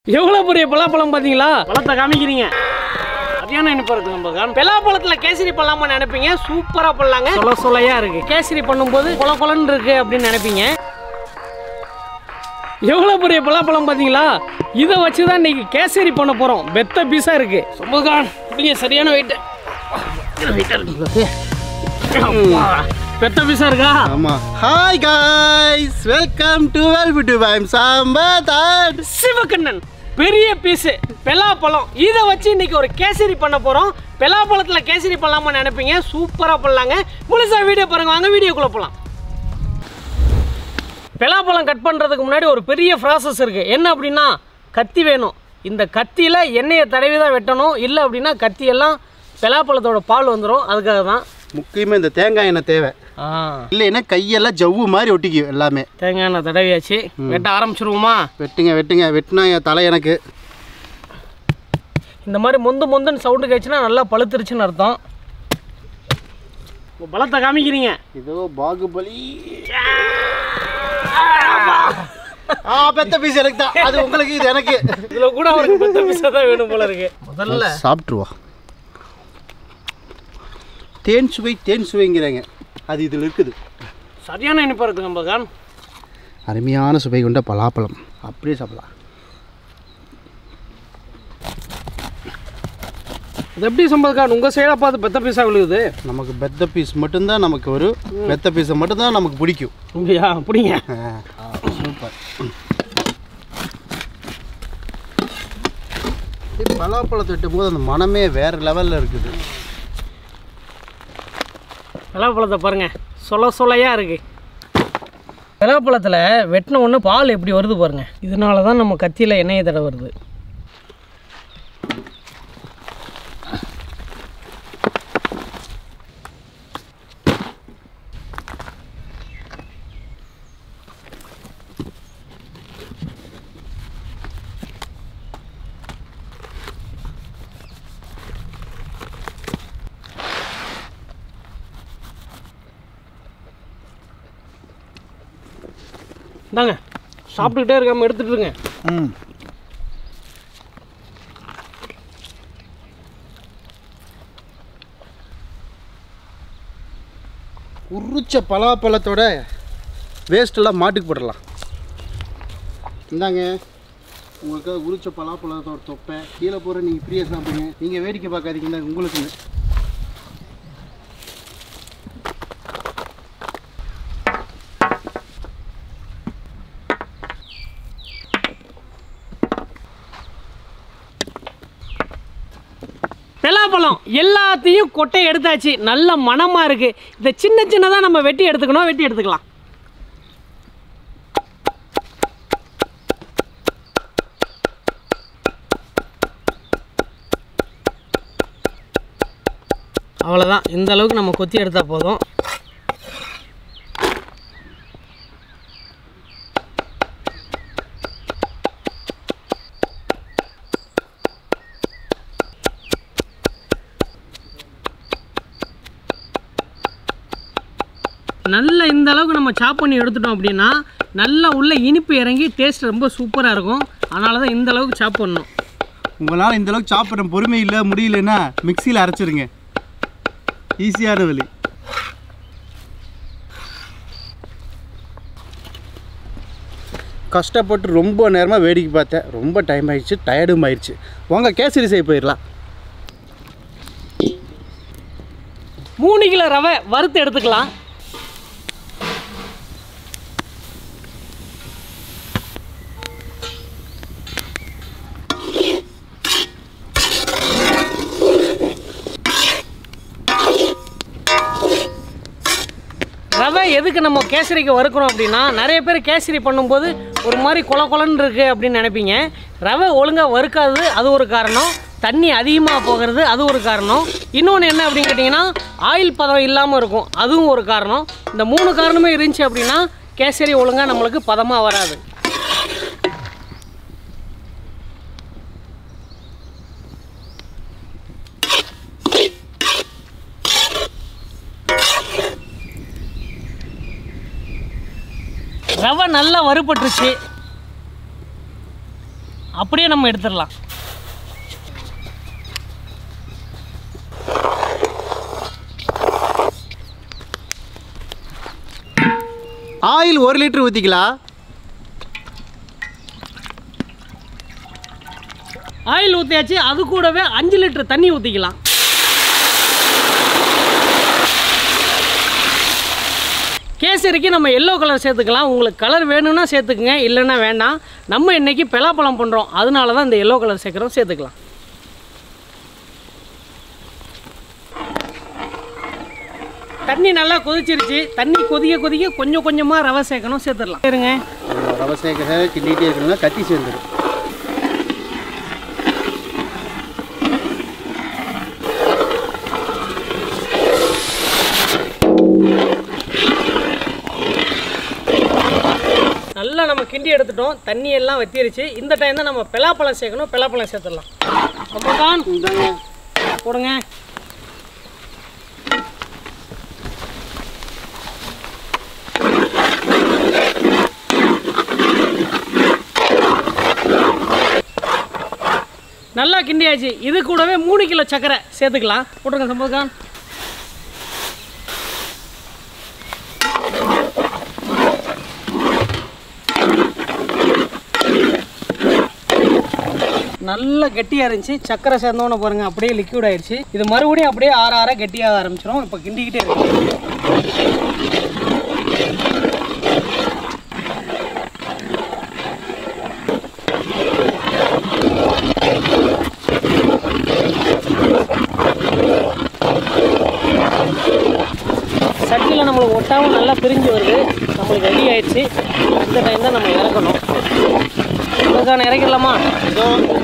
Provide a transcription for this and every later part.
எவ்வளோ பெரிய பலாப்பழம் பார்த்தீங்களா பழத்தை காமிக்கிறீங்க சரியான இனிப்பாக இருக்கு நம்ம காணும் பலாப்பழத்தில் கேசரி பண்ணலாமா நினைப்பீங்க சூப்பராக பண்ணலாங்க சொல்ல சொல்லையாக இருக்கு கேசரி பண்ணும்போது கொல கொலன்னு இருக்கு அப்படின்னு நினைப்பீங்க எவ்வளோ பெரிய பலாப்பழம் பார்த்தீங்களா இதை வச்சு தான் இன்னைக்கு கேசரி பண்ண போகிறோம் பெத்த பீஸாக இருக்கு சுமகான் இல்லைங்க சரியான வெயிட்டு வெயிட்டாக இருக்கு பெத்த பீஸாக இருக்கா ஆமா ஹாய் காய்ஸ் வெல்கம் டு வெல்பு டு பைம் சாம்பத் சிவகண்ணன் பெரிய பீஸு பலாப்பழம் இதை வச்சு இன்னைக்கு ஒரு கேசரி பண்ண போகிறோம் பலாப்பழத்தில் கேசரி பண்ணலாமா நினைப்பீங்க சூப்பராக பண்ணலாங்க முழுசாக வீடியோ பாருங்க வாங்க வீடியோக்குள்ளே போகலாம் பலாப்பழம் கட் பண்ணுறதுக்கு முன்னாடி ஒரு பெரிய ப்ராசஸ் இருக்குது என்ன அப்படின்னா கத்தி வேணும் இந்த கத்தியில் எண்ணெயை தடவி தான் வெட்டணும் இல்லை அப்படின்னா கத்தியெல்லாம் பலாப்பழத்தோட பால் வந்துடும் அதுக்காக தான் முக்கியமா இந்த தேங்காய் எண்ணெய் தேவை ஆ இல்லைன்னா கையெல்லாம் ஜவ்வு மாதிரி ஒட்டிக்கும் எல்லாமே தேங்காய் எண்ணெய் தடவியாச்சு வெட்ட ஆரம்பிச்சிருவோமா வெட்டுங்க வெட்டுங்க வெட்டினா என் தலை எனக்கு இந்த மாதிரி மொந்து மொந்துன்னு சவுண்டு கேச்சுன்னா நல்லா பழுத்துருச்சுன்னு அர்த்தம் உங்க பலத்தை காமிக்கிறீங்க இதோ பாகுபலி ஆ பெத்த பீஸ் எனக்கு தான் அது உங்களுக்கு இது எனக்கு இதில் கூட அவருக்கு பெத்த பீஸாக தான் வேணும் போல இருக்கு முதல்ல சாப்பிட்ருவா தேன் சுவை தேன் சுவைங்கிறாங்க அது இதில் இருக்குது சரியான இனிப்பாக இருக்கு நம்ம கான் அருமையான சுவை கொண்ட பலாப்பழம் அப்படியே சாப்பிடலாம் இது எப்படி சம்பதுக்கான் உங்கள் சைடாக பார்த்து பெத்த பீஸாக விழுகுது நமக்கு பெத்த பீஸ் மட்டும்தான் நமக்கு வரும் பெத்த பீஸை மட்டும்தான் நமக்கு பிடிக்கும் அப்படியா அப்படிங்க சூப்பர் பலாப்பழத்தை வெட்டும் போது அந்த மனமே வேறு லெவலில் இருக்குது பலாப்பழத்தை பாருங்க சொல சொலையாக இருக்கு பலாப்பழத்தில் வெட்டின உடனே பால் எப்படி வருது பாருங்க இதனால தான் நம்ம கத்தியில் எண்ணெயை தடவை வருது இந்தாங்க சாப்பிட்டுக்கிட்டே இருக்காம எடுத்துட்டு இருங்க ம் உரிச்ச பலாப்பழத்தோட வேஸ்ட்டெல்லாம் மாட்டுக்கு போடலாம் இந்தாங்க உங்களுக்கு உரிச்ச பலாப்பழத்தோட தொப்பை கீழே போகிற நீங்கள் ஃப்ரீயாக சாப்பிடுங்க நீங்கள் வேடிக்கை பார்க்காதீங்க இந்தாங்க உங்களுக்குன்னு பலாப்பழம் எல்லாத்தையும் கொட்டை எடுத்தாச்சு நல்ல மணமாக இருக்குது இதை சின்ன சின்னதாக நம்ம வெட்டி எடுத்துக்கணும் வெட்டி எடுத்துக்கலாம் அவ்வளோதான் இந்த அளவுக்கு நம்ம கொத்தி எடுத்தால் போதும் நல்ல இந்த அளவுக்கு நம்ம சாப் பண்ணி எடுத்துட்டோம் அப்படின்னா நல்லா உள்ள இனிப்பு இறங்கி டேஸ்ட் ரொம்ப சூப்பராக இருக்கும் அதனால தான் இந்த அளவுக்கு சாப் பண்ணணும் உங்களால் இந்த அளவுக்கு சாப்பிட்ற பொறுமை இல்லை முடியலன்னா மிக்சியில் அரைச்சிருங்க ஈஸியான வழி கஷ்டப்பட்டு ரொம்ப நேரமாக வேடிக்கை பார்த்தேன் ரொம்ப டைம் ஆயிடுச்சு டயர்டும் ஆயிடுச்சு வாங்க கேசரி செய்ய போயிடலாம் மூணு கிலோ ரவை வறுத்து எடுத்துக்கலாம் ரவை எதுக்கு நம்ம கேசரிக்கு வறுக்கிறோம் அப்படின்னா நிறைய பேர் கேசரி பண்ணும்போது ஒரு மாதிரி கொல கொலன்னு இருக்கு அப்படின்னு நினைப்பீங்க ரவை ஒழுங்காக வறுக்காதது அது ஒரு காரணம் தண்ணி அதிகமாக போகிறது அது ஒரு காரணம் இன்னொன்று என்ன அப்படின்னு கேட்டிங்கன்னா ஆயில் பதம் இல்லாமல் இருக்கும் அதுவும் ஒரு காரணம் இந்த மூணு காரணமே இருந்துச்சு அப்படின்னா கேசரி ஒழுங்காக நம்மளுக்கு பதமாக வராது ரவை நல்லா வறுபட்டுருச்சு அப்படியே நம்ம எடுத்துடலாம் ஆயில் ஒரு லிட்டர் ஊற்றிக்கலாம் ஆயில் ஊற்றியாச்சு அது கூடவே அஞ்சு லிட்டர் தண்ணி ஊற்றிக்கலாம் கேசரிக்கு நம்ம எல்லோ கலர் சேர்த்துக்கலாம் உங்களுக்கு கலர் வேணும்னா சேர்த்துக்குங்க இல்லைன்னா வேண்டாம் நம்ம இன்னைக்கு பலாப்பழம் பண்ணுறோம் அதனால தான் இந்த எல்லோ கலர் சேர்க்குறோம் சேர்த்துக்கலாம் தண்ணி நல்லா கொதிச்சிருச்சு தண்ணி கொதிக்க கொதிக்க கொஞ்சம் கொஞ்சமாக ரவை சேர்க்கணும் சேர்த்துடலாம் சரிங்க ரவை சேர்க்க கிண்டிகிட்டே இருக்கணும்னா கட்டி சேர்ந்துடும் நல்லா நம்ம கிண்டி எடுத்துட்டோம் தண்ணி எல்லாம் வத்திருச்சு இந்த டைம் தான் நம்ம பலாப்பழம் சேர்க்கணும் பலாப்பழம் சேர்த்துடலாம் அப்புறம் இந்தாங்க போடுங்க நல்லா கிண்டியாச்சு இது கூடவே மூணு கிலோ சர்க்கரை சேர்த்துக்கலாம் போட்டுருங்க சம்பதுக்கான் நல்லா கெட்டியாக இருந்துச்சு சக்கரை சேர்ந்தோன்னு பாருங்க அப்படியே லிக்விட் ஆயிடுச்சு இது மறுபடியும் அப்படியே ஆற ஆற கெட்டியாக ஆரம்பிச்சிடும் இப்போ கிண்டிக்கிட்டே இருக்கு சட்டியில் நம்மளுக்கு ஒட்டாமல் நல்லா பிரிஞ்சு வருது நம்மளுக்கு ரெடி ஆயிடுச்சு இந்த டைம் தான் நம்ம இறக்கணும் இதுக்கான இறக்கிடலாமா இதோ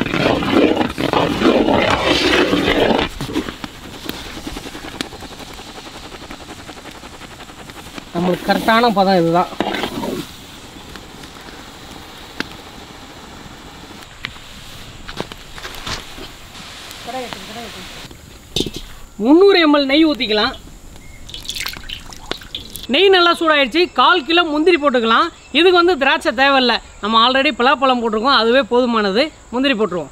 நம்மளுக்கு கரெக்டான பதம் இதுதான் முந்நூறு எம்எல் நெய் ஊற்றிக்கலாம் நெய் நல்லா சூடாயிடுச்சு கால் கிலோ முந்திரி போட்டுக்கலாம் இதுக்கு வந்து திராட்சை தேவையில்ல நம்ம ஆல்ரெடி பலாப்பழம் போட்டிருக்கோம் அதுவே போதுமானது முந்திரி போட்டுருவோம்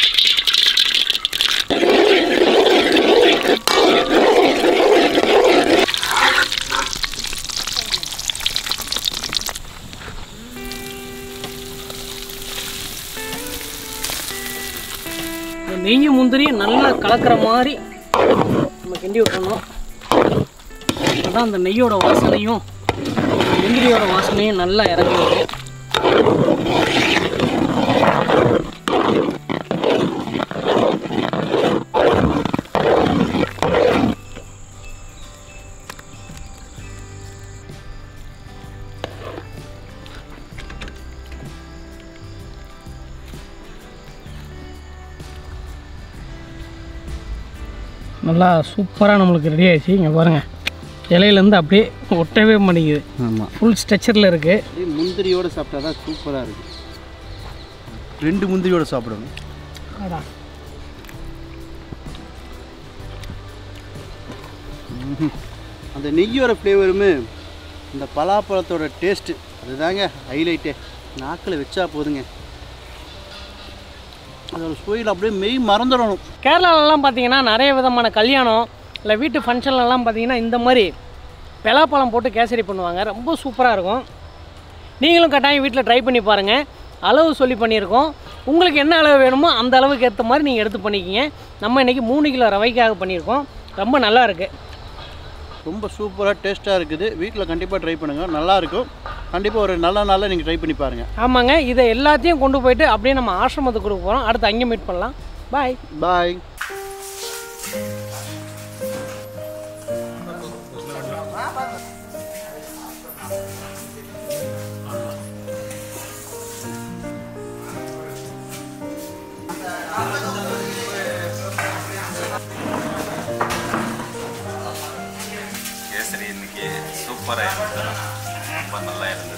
இந்த நெய் முந்திரியும் நல்லா கலக்கிற மாதிரி நம்ம கிண்டி விட்டுறணும் அதான் அந்த நெய்யோட வாசனையும் முந்திரியோட வாசனையும் நல்லா இறங்கி வரும் நல்லா சூப்பராக நம்மளுக்கு ரெடி ஆயிடுச்சு இங்கே பாருங்கள் இலையிலேருந்து அப்படியே ஒட்டவே மாட்டேங்குது ஆமாம் ஃபுல் ஸ்ட்ரக்சரில் இருக்குது அப்படியே முந்திரியோடு சாப்பிட்டா தான் சூப்பராக இருக்குது ரெண்டு முந்திரியோடு சாப்பிடணும் அதான் அந்த நெய்யோட ஃப்ளேவருமே இந்த பலாப்பழத்தோட டேஸ்ட்டு அதுதாங்க ஹைலைட்டே நாக்கில் வச்சா போதுங்க அதோட சுவையில் அப்படியே மெய் மறந்துடணும் கேரளாலலாம் பார்த்தீங்கன்னா நிறைய விதமான கல்யாணம் இல்லை வீட்டு ஃபங்க்ஷன்லலாம் பார்த்தீங்கன்னா இந்த மாதிரி பலாப்பழம் போட்டு கேசரி பண்ணுவாங்க ரொம்ப சூப்பராக இருக்கும் நீங்களும் கட்டாயம் வீட்டில் ட்ரை பண்ணி பாருங்கள் அளவு சொல்லி பண்ணியிருக்கோம் உங்களுக்கு என்ன அளவு வேணுமோ அந்த அளவுக்கு ஏற்ற மாதிரி நீங்கள் எடுத்து பண்ணிக்கிங்க நம்ம இன்றைக்கி மூணு கிலோ ரவைக்காக பண்ணியிருக்கோம் ரொம்ப நல்லா இருக்குது ரொம்ப சூப்பராக டேஸ்ட்டாக இருக்குது வீட்டில் கண்டிப்பாக ட்ரை பண்ணுங்கள் நல்லாயிருக்கும் கண்டிப்பாக ஒரு நல்ல நாளில் நீங்கள் ட்ரை பண்ணி பாருங்கள் ஆமாங்க இதை எல்லாத்தையும் கொண்டு போயிட்டு அப்படியே நம்ம ஆசிரமத்துக்கு கொடுக்க போகிறோம் அடுத்து அங்கே மீட் பண்ணலாம் பாய் பாய் கேசரி இன்னைக்கு சூப்பராக இருந்தது ரொம்ப நல்லா இருந்தது